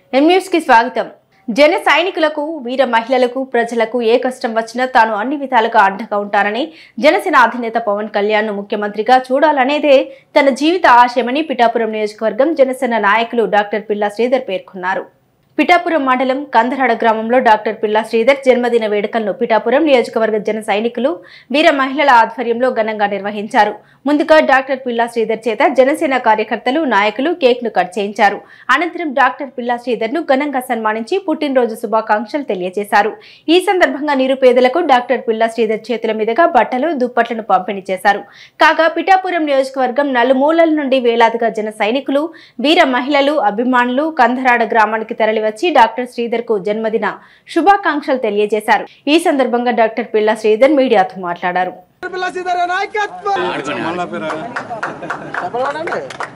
M news కి స్వాగతం జన సైనికులకు వీర మహిళలకు ప్రజలకు ఏ కష్టం వచ్చినా తాను అన్ని విధాలుగా అండగా ఉంటానని జనసేన అధినేత పవన్ కళ్యాణ్ ను ముఖ్యమంత్రిగా చూడాలనేదే తన జీవిత ఆశయమని పిఠాపురం నియోజకవర్గం జనసేన నాయకులు డాక్టర్ పిల్లా శ్రీధర్ పేర్కొన్నారు పిఠాపురం మండలం కందరాడ గ్రామంలో డాక్టర్ పిల్లా శ్రీధర్ జన్మదిన వేడుకలను పిఠాపురం నియోజకవర్గ జన సైనికులు వీర మహిళల ఆధ్వర్యంలో ఘనంగా నిర్వహించారు ముందుగా డాక్టర్ పిల్లా శ్రీధర్ చేత జనసేన కార్యకర్తలు నాయకులు కేక్ ను కట్ చేయించారు అనంతరం డాక్టర్ పిల్లా శ్రీధర్ ను ఘనంగా సన్మానించి పుట్టినరోజు శుభాకాంక్షలు తెలియజేశారు ఈ సందర్భంగా నిరుపేదలకు డాక్టర్ పిల్లా శ్రీధర్ చేతుల మీదుగా బట్టలు దుప్పట్లను పంపిణీ చేశారు కాగా పిఠాపురం నియోజకవర్గం నలుమూలల నుండి వేలాదిగా జన సైనికులు వీర మహిళలు అభిమానులు కందరాడ గ్రామానికి తరలివచ్చి డాక్టర్ శ్రీధర్ కు జన్మదిన శుభాకాంక్షలు తెలియజేశారు ఈ సందర్భంగా డాక్టర్ పిల్లా శ్రీధర్ మీడియాతో మాట్లాడారు పిల్ల సీతారాం నాయకత్వం చెప్పండి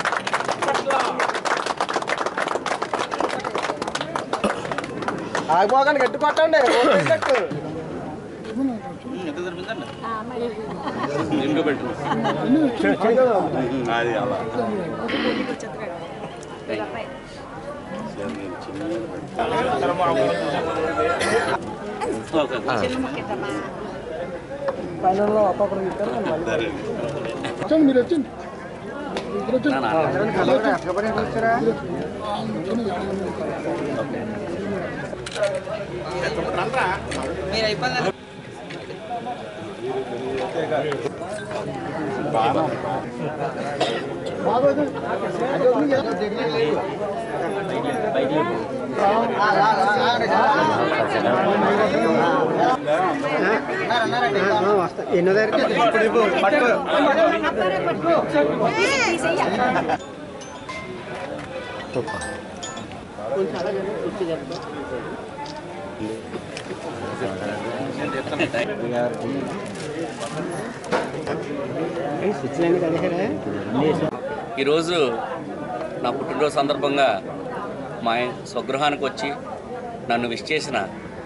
ఆగిపోకండి గట్టి కొట్టండి ఓపెనట్టు. అది అలా పైనలో ఒక్కొక్కరు ఇస్తారు నేను మళ్ళీ వచ్చండి మీరు వచ్చండి ఇద్దరు వచ్చండి ఎన్నో దగ్గర ఈరోజు నా పుట్టినరోజు సందర్భంగా మా స్వగృహానికి వచ్చి నన్ను విష్ చేసిన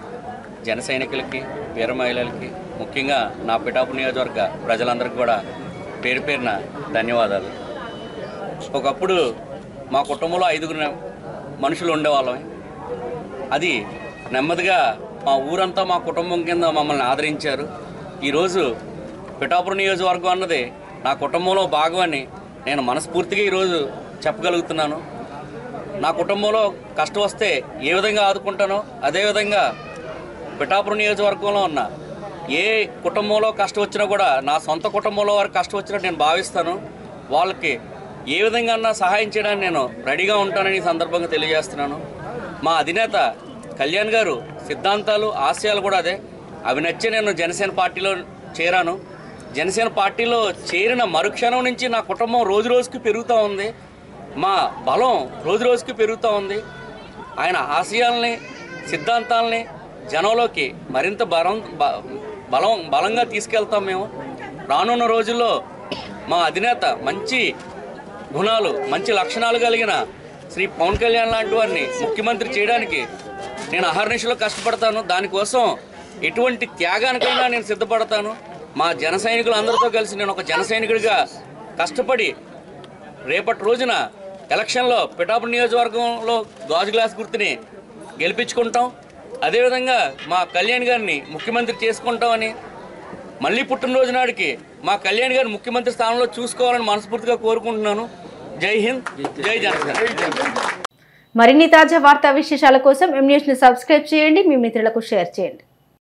జన సైనికులకి వీర మహిళలకి ముఖ్యంగా నా పిఠాపు నియోజకవర్గ ప్రజలందరికీ కూడా పేరు పేరున ధన్యవాదాలు ఒకప్పుడు మా కుటుంబంలో ఐదుగురు మనుషులు ఉండేవాళ్ళమే అది నెమ్మదిగా మా ఊరంతా మా కుటుంబం కింద మమ్మల్ని ఆదరించారు ఈరోజు పిఠాపురం నియోజకవర్గం అన్నది నా కుటుంబంలో భాగం అని నేను మనస్ఫూర్తిగా ఈరోజు చెప్పగలుగుతున్నాను నా కుటుంబంలో కష్టం వస్తే ఏ విధంగా ఆదుకుంటానో అదేవిధంగా పిఠాపురం నియోజకవర్గంలో ఉన్న ఏ కుటుంబంలో కష్టం వచ్చినా కూడా నా సొంత కుటుంబంలో వారికి కష్టం వచ్చినా నేను భావిస్తాను వాళ్ళకి ఏ విధంగా అన్నా సహాయం చేయడానికి నేను రెడీగా ఉంటానని ఈ సందర్భంగా తెలియజేస్తున్నాను మా అధినేత కళ్యాణ్ గారు సిద్ధాంతాలు ఆశయాలు కూడా అదే అవి నచ్చి నేను జనసేన పార్టీలో చేరాను జనసేన పార్టీలో చేరిన మరుక్షణం నుంచి నా కుటుంబం రోజు రోజుకి పెరుగుతూ ఉంది మా బలం రోజు రోజుకి పెరుగుతూ ఉంది ఆయన ఆశయాల్ని సిద్ధాంతాలని జనంలోకి మరింత బలం బ- బలం బలంగా తీసుకెళ్తాం మేము రానున్న రోజుల్లో మా అధినేత మంచి గుణాలు మంచి లక్షణాలు కలిగిన శ్రీ పవన్ కళ్యాణ్ లాంటి వారిని ముఖ్యమంత్రి చేయడానికి నేను అహర్నిశలో కష్టపడతాను దానికోసం ఎటువంటి త్యాగానికైనా నేను సిద్ధపడతాను మా జన సైనికులు అందరితో కలిసి నేను ఒక జన సైనికుడిగా కష్టపడి రేపటి రోజున ఎలక్షన్లో పిఠాపురం నియోజకవర్గంలో గాజు గ్లాస్ గుర్తుని గెలిపించుకుంటాం అదేవిధంగా మా కళ్యాణ్ గారిని ముఖ్యమంత్రి చేసుకుంటామని మళ్ళీ పుట్టినరోజు నాడికి మా కళ్యాణ్ గారిని ముఖ్యమంత్రి స్థానంలో చూసుకోవాలని మనస్ఫూర్తిగా కోరుకుంటున్నాను జై హింద్ జై జనసేన మరిన్ని తాజా వార్తా విశేషాల కోసం ఎం న్యూస్ ని సబ్స్క్రైబ్ చేయండి మీ మిత్రులకు షేర్ చేయండి